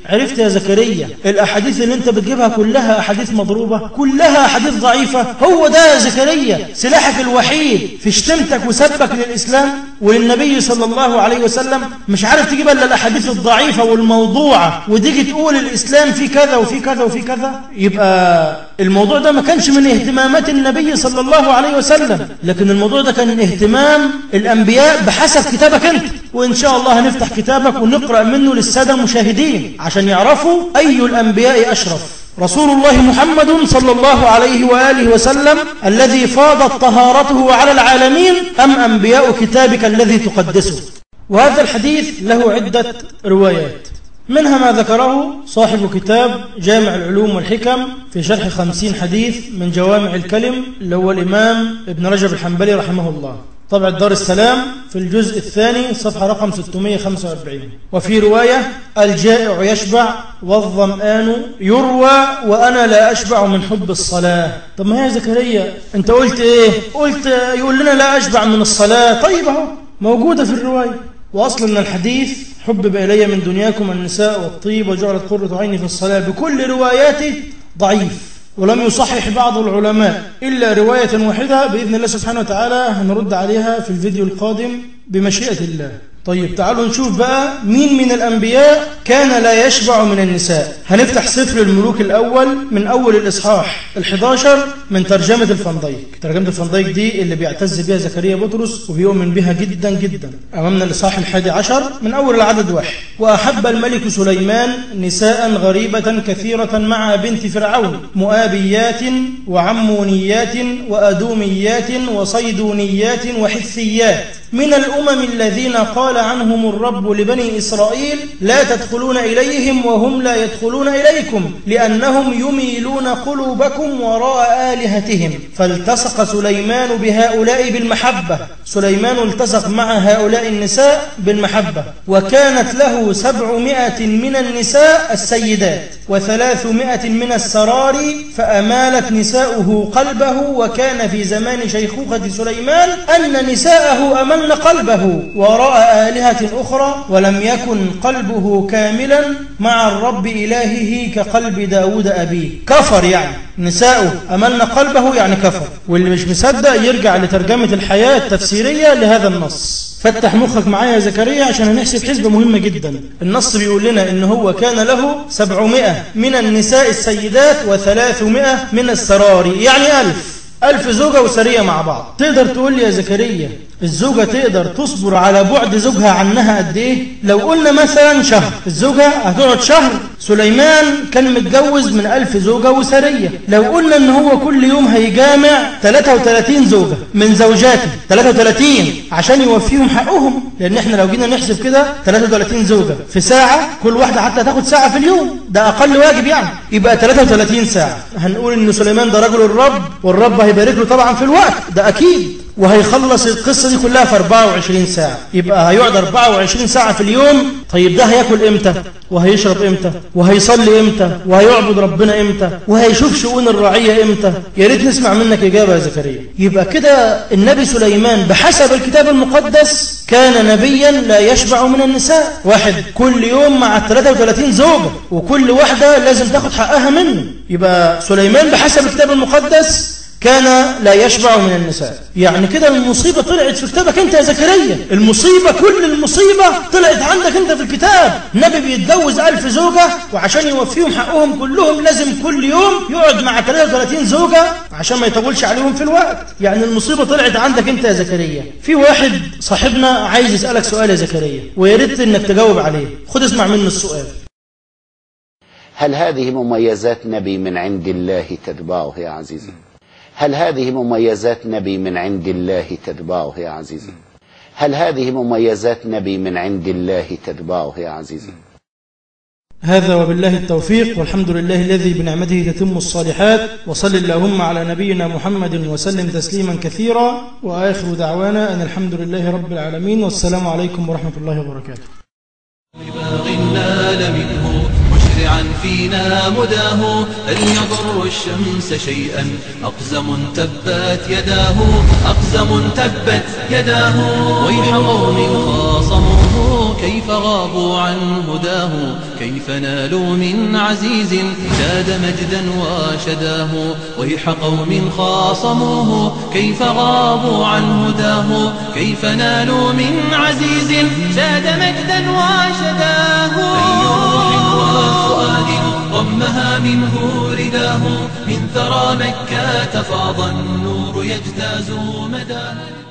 عرفت يا زكريا الأحاديث اللي انت بتجيبها كلها أحاديث مضروبة كلها أحاديث ضعيفة هو ده يا زكريا سلاحك الوحيد في شتمتك وسبك للإسلام وللنبي صلى الله عليه وسلم مش عارف تجيب إلا الأحاديث الضعيفة والموضوعة وتيجي تقول الإسلام في كذا وفي كذا وفي كذا يبقى الموضوع ده ما كانش من اهتمامات النبي صلى الله عليه وسلم لكن الموضوع ده كان اهتمام الأنبياء بحسب كتابك أنت وإن شاء الله هنفتح كتابك ونقرأ منه للسادة المشاهدين عشان يعرفوا أي الأنبياء أشرف رسول الله محمد صلى الله عليه وآله وسلم الذي فاضت طهارته على العالمين أم أنبياء كتابك الذي تقدسه وهذا الحديث له عدة روايات منها ما ذكره صاحب كتاب جامع العلوم والحكم في شرح خمسين حديث من جوامع الكلم اللي هو الإمام ابن رجب الحنبلي رحمه الله طبع دار السلام في الجزء الثاني صفحة رقم 645 وفي رواية الجائع يشبع والظمآن يروى وأنا لا أشبع من حب الصلاة طب ما هي زكريا أنت قلت إيه قلت يقول لنا لا أشبع من الصلاة طيب أهو موجودة في الرواية وأصل من الحديث حبب إلي من دنياكم النساء والطيب وجعلت قرة عيني في الصلاة بكل رواياته ضعيف ولم يصحح بعض العلماء إلا رواية واحدة بإذن الله سبحانه وتعالى هنرد عليها في الفيديو القادم بمشيئة الله طيب تعالوا نشوف بقى مين من الأنبياء كان لا يشبع من النساء هنفتح سفر الملوك الأول من أول الإصحاح ال11 من ترجمة الفنديك ترجمة الفنديك دي اللي بيعتز بها زكريا بطرس وبيؤمن بها جدا جدا أمامنا الإصحاح الحادي عشر من أول العدد واحد وأحب الملك سليمان نساء غريبة كثيرة مع بنت فرعون مؤابيات وعمونيات وأدوميات وصيدونيات وحثيات من الأمم الذين قال عنهم الرب لبني إسرائيل لا تدخلون إليهم وهم لا يدخلون إليكم لأنهم يميلون قلوبكم وراء آلهتهم فالتصق سليمان بهؤلاء بالمحبة سليمان التصق مع هؤلاء النساء بالمحبة وكانت له سبعمائة من النساء السيدات وثلاثمائة من السرار فأمالت نساؤه قلبه وكان في زمان شيخوخة سليمان أن نساءه أملن قلبه وراء آلهة أخرى ولم يكن قلبه كاملا مع الرب إلهه كقلب داود أبيه كفر يعني نساؤه أملن قلبه يعني كفر واللي مش مصدق يرجع لترجمة الحياة التفسيرية لهذا النص فتح مخك معايا يا زكريا عشان هنحسب حسبة مهمة جدا النص بيقول لنا ان هو كان له سبعمائة من النساء السيدات وثلاثمائة من السرار يعني ألف ألف زوجة وسرية مع بعض تقدر تقول لي يا زكريا الزوجة تقدر تصبر على بعد زوجها عنها قد ايه لو قلنا مثلا شهر الزوجة هتقعد شهر سليمان كان متجوز من ألف زوجة وسرية لو قلنا ان هو كل يوم هيجامع 33 زوجة من زوجاته 33 عشان يوفيهم حقهم لان احنا لو جينا نحسب كده 33 زوجة في ساعة كل واحدة حتى تاخد ساعة في اليوم ده اقل واجب يعني يبقى 33 ساعة هنقول ان سليمان ده رجل الرب والرب هيبارك له طبعا في الوقت ده اكيد وهيخلص القصة دي كلها في 24 ساعة يبقى هيقعد 24 ساعة في اليوم طيب ده هياكل امتى وهيشرب امتى وهيصلي امتى وهيعبد ربنا امتى وهيشوف شؤون الرعية امتى يا ريت نسمع منك إجابة يا زكريا يبقى كده النبي سليمان بحسب الكتاب المقدس كان نبيا لا يشبع من النساء واحد كل يوم مع 33 زوجة وكل واحدة لازم تاخد حقها منه يبقى سليمان بحسب الكتاب المقدس كان لا يشبع من النساء يعني كده المصيبة طلعت في كتابك انت يا زكريا المصيبة كل المصيبة طلعت عندك انت في الكتاب نبي بيتجوز ألف زوجة وعشان يوفيهم حقهم كلهم لازم كل يوم يقعد مع 33 زوجة عشان ما يطولش عليهم في الوقت يعني المصيبة طلعت عندك انت يا زكريا في واحد صاحبنا عايز يسألك سؤال يا زكريا ويا ريت انك تجاوب عليه خد اسمع منه السؤال هل هذه مميزات نبي من عند الله تتبعه يا عزيزي هل هذه مميزات نبي من عند الله تتبعه يا عزيزي هل هذه مميزات نبي من عند الله تتبعه يا عزيزي هذا وبالله التوفيق والحمد لله الذي بنعمته تتم الصالحات وصل اللهم على نبينا محمد وسلم تسليما كثيرا وآخر دعوانا أن الحمد لله رب العالمين والسلام عليكم ورحمة الله وبركاته لباغ نال منه مشرعا فينا مداه هل يضر الشمس شيئا أقزم تبت يداه أقزم تبت يداه ويح قوم خاصموه كيف غابوا عن هداه كيف نالوا من عزيز زاد مجدا وشداه ويح قوم خاصموه كيف غابوا عن هداه كيف نالوا من عزيز زاد مجدا وشداه أي روح وفؤاد ضمها منه رداه من ثرى مكة فاض النور يجتاز مداه